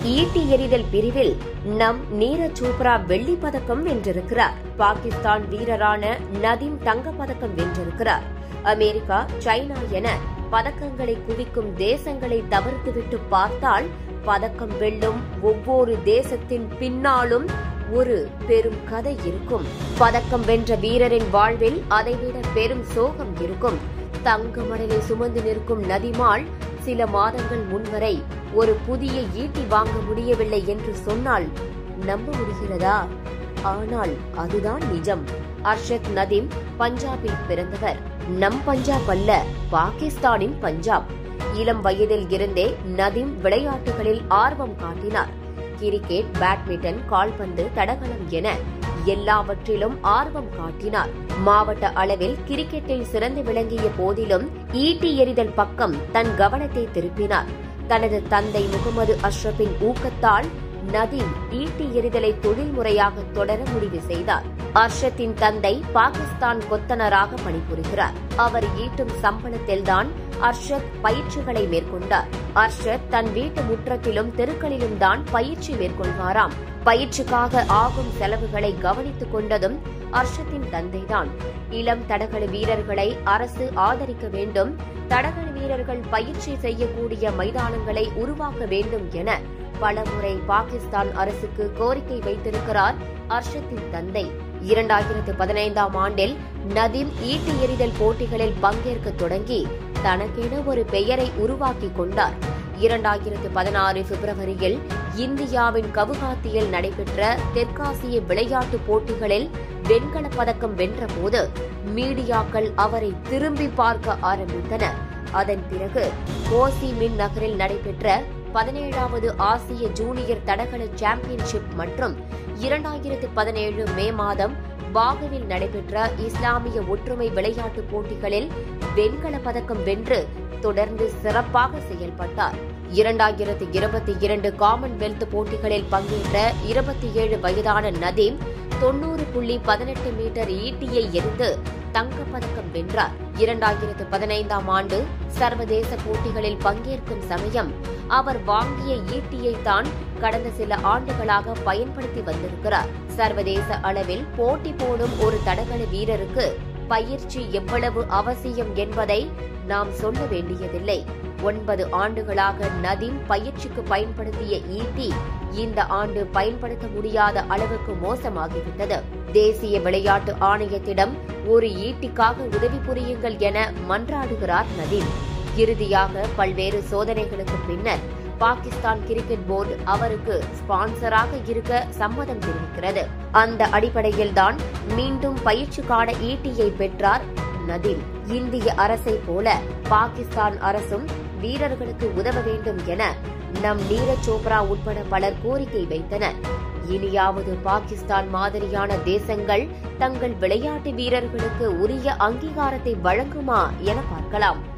ஈட்டி எறிதல் பிரிவில் நம் நீரஜ் சோப்ரா வெள்ளிப் பதக்கம் வென்றிருக்கிறார் பாகிஸ்தான் வீரரான நதீம் தங்கப் பதக்கம் வென்றிருக்கிறார் அமெரிக்கா சைனா என பதக்கங்களை குவிக்கும் தேசங்களை தவிர்த்துவிட்டு பார்த்தால் பதக்கம் வெல்லும் ஒவ்வொரு தேசத்தின் பின்னாலும் ஒரு பெரும் கதை இருக்கும் பதக்கம் வென்ற வீரரின் வாழ்வில் அதைவிட பெரும் சோகம் இருக்கும் தங்க மடலை சுமந்து நிற்கும் நதிமாள் சில மாதங்கள் முன்வரை ஒரு புதிய ஈட்டி வாங்க முடியவில்லை என்று சொன்னால் நம்ப முடிகிறதா ஆனால் அதுதான் நிஜம் அர்ஷத் நதீம் பஞ்சாபில் பிறந்தவர் நம் பஞ்சாப் அல்ல பாகிஸ்தானின் பஞ்சாப் இளம் வயதில் இருந்தே நதீம் விளையாட்டுகளில் ஆர்வம் காட்டினார் கிரிக்கெட் பேட்மிண்டன் கால்பந்து தடகளம் என எல்லாவற்றிலும் ஆர்வம் காட்டினார் மாவட்ட அளவில் கிரிக்கெட்டில் சிறந்து விளங்கிய போதிலும் ஈட்டி எறிதல் பக்கம் தன் கவனத்தை திருப்பினார் தனது தந்தை முகமது அஷ்ரஃபின் ஊக்கத்தால் நதீம் ஈட்டி எறிதலை தொழில்முறையாக தொடர முடிவு செய்தார் அர்ஷத்தின் தந்தை பாகிஸ்தான் கொத்தனராக பணிபுரிகிறார் அவர் ஈட்டும் சம்பளத்தில்தான் அர்ஷத் பயிற்சிகளை மேற்கொண்டார் அர்ஷத் தன் வீட்டு முற்றத்திலும் தெருக்களிலும் தான் பயிற்சி மேற்கொள்வாராம் பயிற்சிக்காக ஆகும் செலவுகளை கவனித்துக் கொண்டதும் அர்ஷத்தின் தந்தைதான் இளம் தடகள வீரர்களை அரசு ஆதரிக்க வேண்டும் தடகள வீரர்கள் பயிற்சி செய்யக்கூடிய மைதானங்களை உருவாக்க வேண்டும் என பலமுறை பாகிஸ்தான் அரசுக்கு கோரிக்கை வைத்திருக்கிறார் அர்ஷத்தின் தந்தை இரண்டாயிரத்து பதினைந்தாம் ஆண்டில் நதீம் ஈட்டி எறிதல் போட்டிகளில் பங்கேற்க தொடங்கி தனக்கென ஒரு பெயரை உருவாக்கிக் கொண்டார் இரண்டாயிரத்து பதினாறு பிப்ரவரியில் இந்தியாவின் கவுகாத்தியில் நடைபெற்ற தெற்காசிய விளையாட்டுப் போட்டிகளில் வெண்கலப் பதக்கம் வென்றபோது மீடியாக்கள் அவரை திரும்பி பார்க்க ஆரம்பித்தன அதன் பிறகு கோசி மின் நகரில் நடைபெற்ற பதினேழாவது ஆசிய ஜூனியர் தடகள சாம்பியன்ஷிப் மற்றும் இரண்டாயிரத்து பதினேழு மே மாதம் பாகுவில் நடைபெற்ற இஸ்லாமிய ஒற்றுமை விளையாட்டுப் போட்டிகளில் வெண்கல பதக்கம் வென்று தொடர்ந்து சிறப்பாக செயல்பட்டார் இரண்டாயிரத்து இருபத்தி இரண்டு காமன்வெல்த் போட்டிகளில் பங்கேற்ற இருபத்தி ஏழு வயதான நதீம் தொன்னூறு புள்ளி பதினெட்டு மீட்டர் ஈட்டியை எரிந்து தங்கப்பதக்கம் வென்றார் இரண்டாயிரத்து பதினைந்தாம் ஆண்டு சர்வதேச போட்டிகளில் பங்கேற்கும் சமயம் அவர் வாங்கிய ஈட்டியை தான் கடந்த சில ஆண்டுகளாக பயன்படுத்தி வந்திருக்கிறார் சர்வதேச அளவில் போட்டி போடும் ஒரு தடகள வீரருக்கு பயிற்சி எவ்வளவு அவசியம் என்பதை நாம் சொல்ல வேண்டியதில்லை ஒன்பது ஆண்டுகளாக நதீம் பயிற்சிக்கு பயன்படுத்திய ஈட்டி இந்த ஆண்டு பயன்படுத்த முடியாத அளவுக்கு மோசமாகிவிட்டது தேசிய விளையாட்டு ஆணையத்திடம் ஒரு ஈட்டிக்காக உதவி புரியுங்கள் என மன்றாடுகிறார் நதீம் இறுதியாக பல்வேறு சோதனைகளுக்கு பின்னர் பாகிஸ்தான் கிரிக்கெட் போர்டு அவருக்கு ஸ்பான்சராக இருக்க சம்மதம் தெரிவிக்கிறது அந்த அடிப்படையில்தான் மீண்டும் பயிற்சிக்கான ஈட்டியை பெற்றார் நதீம் இந்திய அரசை போல பாகிஸ்தான் அரசும் வீரர்களுக்கு உதவ வேண்டும் என நம் நீரஜ் சோப்ரா உட்பட பலர் கோரிக்கை வைத்தனர் இனியாவது பாகிஸ்தான் மாதிரியான தேசங்கள் தங்கள் விளையாட்டு வீரர்களுக்கு உரிய அங்கீகாரத்தை வழங்குமா என பார்க்கலாம்